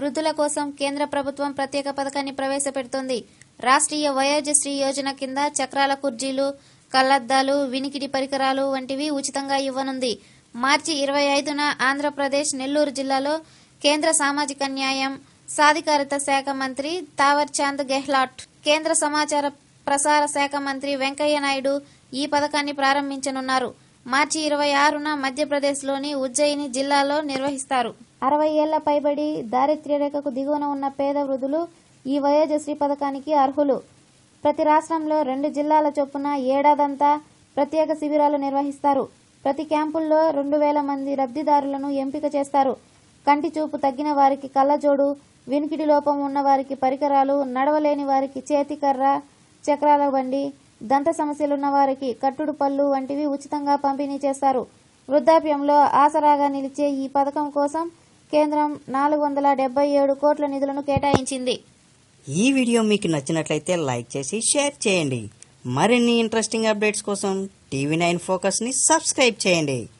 వృద్ధుల కోసం కేంద్ర ప్రభుత్వం ప్రత్యేక పథకాన్ని ప్రవేశపెడుతోంది రాష్ట్రీయ వయోజశ్రీ యోజన కింద చక్రాల కుర్జీలు కళ్లద్దాలు వినికిడి పరికరాలు వంటివి ఉచితంగా ఇవ్వనుంది మార్చి ఇరవై ఐదున ఆంధ్రప్రదేశ్ నెల్లూరు జిల్లాలో కేంద్ర సామాజిక న్యాయం సాధికారత శాఖ మంత్రి తావర్ చాంద్ గెహ్లాట్ కేంద్ర సమాచార ప్రసార శాఖ మంత్రి వెంకయ్య నాయుడు ఈ పథకాన్ని ప్రారంభించనున్నారు మార్చి ఇరవై ఆరున మధ్యప్రదేశ్లోని ఉజ్జయిని జిల్లాలో నిర్వహిస్తారు అరవై ఏళ్ల పైబడి దారిద్ర్య రేఖకు దిగువన ఉన్న పేద వృద్ధులు ఈ వయోజశ్రీ పథకానికి అర్హులు ప్రతి రాష్ట్రంలో రెండు జిల్లాల చొప్పున ఏడాదంతా ప్రత్యేక శిబిరాలు నిర్వహిస్తారు ప్రతి క్యాంపుల్లో రెండు వేల మంది లబ్ధిదారులను ఎంపిక చేస్తారు కంటి చూపు తగ్గిన వారికి కళ్ళజోడు వినికిడి లోపం ఉన్న వారికి పరికరాలు నడవలేని వారికి చేతికర్ర చక్రాల బండి దంత సమస్యలున్న వారికి కట్టుడు పళ్ళు వంటివి ఉచితంగా పంపిణీ చేస్తారు వృద్ధాప్యంలో ఆసరాగా నిలిచే ఈ పథకం కోసం కేంద్రం నాలుగు వందల డెబ్బై ఏడు కోట్ల నిధులను కేటాయించింది ఈ వీడియో మీకు నచ్చినట్లయితే లైక్ చేసి షేర్ చేయండి మరిన్ని ఇంట్రెస్టింగ్ అప్డేట్స్ కోసం టీవీ నైన్ ఫోకస్ని సబ్స్క్రైబ్ చేయండి